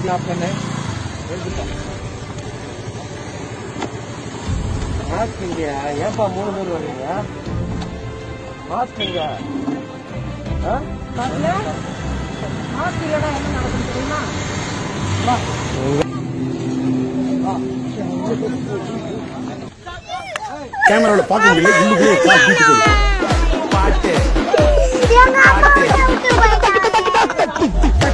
Of பண்ணு எடுத்துட்டோம் mask இல்லையா ஏன்பா மூணு பேர் வரீங்க மாஸ்க் இல்லையா ஆ மாஸ்க் இல்லைன்னா என்ன நடக்கும் தெரியுமா கேமராவில் பார்க்க முடியல உள்ளுக்குள்ளே கால் தூக்கி போகுது பாட்டு எங்க அம்மா விட்டு போயிட்டாங்க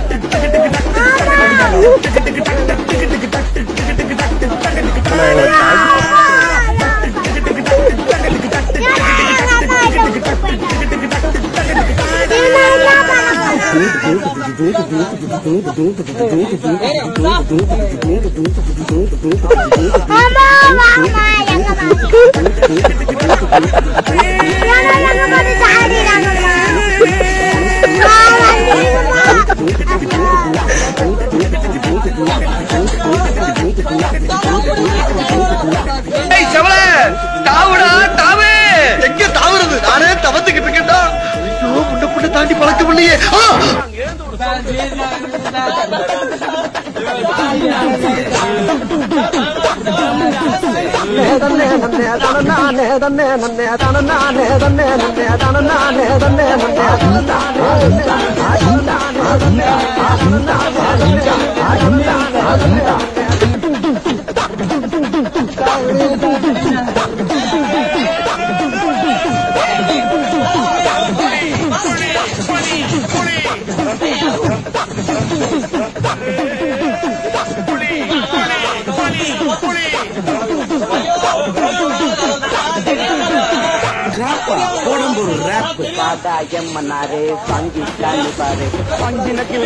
அம்மா வாமா எங்க எங்க எங்க வந்து சாடிறாங்கம்மா ஏய் செவல தாவுடா தாவு எங்க தாவுறது நானே தவத்துக்கிட்டு இருக்கேன்டா ஐயோ புண்ட புண்ட தாண்டி பழக்கம் இல்லையே ஆ! ரேப்பா கோடம்பூர் ரேப் பாதா எம்மனாரு பங்கி காணி பாரு பங்கினக்கு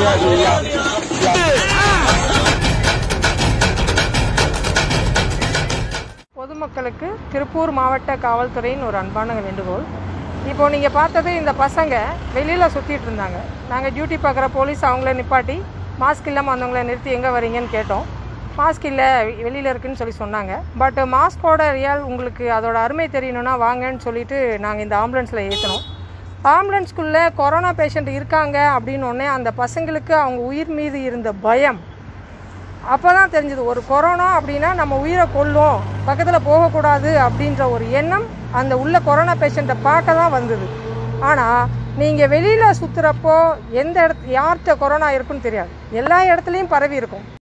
பொதுமக்களுக்கு திருப்பூர் மாவட்ட காவல்துறையின் ஒரு அன்பான வேண்டுகோள் இப்போ நீங்கள் பார்த்தது இந்த பசங்க வெளியில் சுற்றிட்டு இருந்தாங்க நாங்கள் டியூட்டி பார்க்குற போலீஸ் அவங்கள நிப்பாட்டி மாஸ்க் இல்லாமல் வந்தவங்கள நிறுத்தி எங்கே வரீங்கன்னு கேட்டோம் மாஸ்க் இல்லை வெளியில் இருக்குன்னு சொல்லி சொன்னாங்க பட் மாஸ்கோட ரியல் உங்களுக்கு அதோட அருமை தெரியணும்னா வாங்கன்னு சொல்லிட்டு நாங்கள் இந்த ஆம்புலன்ஸில் ஏற்றினோம் ஆம்புலன்ஸ்குள்ளே கொரோனா பேஷண்ட் இருக்காங்க அப்படின்னு உடனே அந்த பசங்களுக்கு அவங்க உயிர் மீது இருந்த பயம் அப்போ தான் தெரிஞ்சது ஒரு கொரோனா அப்படின்னா நம்ம உயிரை கொல்லும் பக்கத்தில் போகக்கூடாது அப்படின்ற ஒரு எண்ணம் அந்த உள்ள கொரோனா பேஷண்ட்டை பார்க்க தான் வந்தது ஆனால் நீங்கள் வெளியில் சுற்றுறப்போ எந்த இடத்து யார்கிட்ட கொரோனா இருக்குன்னு தெரியாது எல்லா இடத்துலையும் பரவி இருக்கும்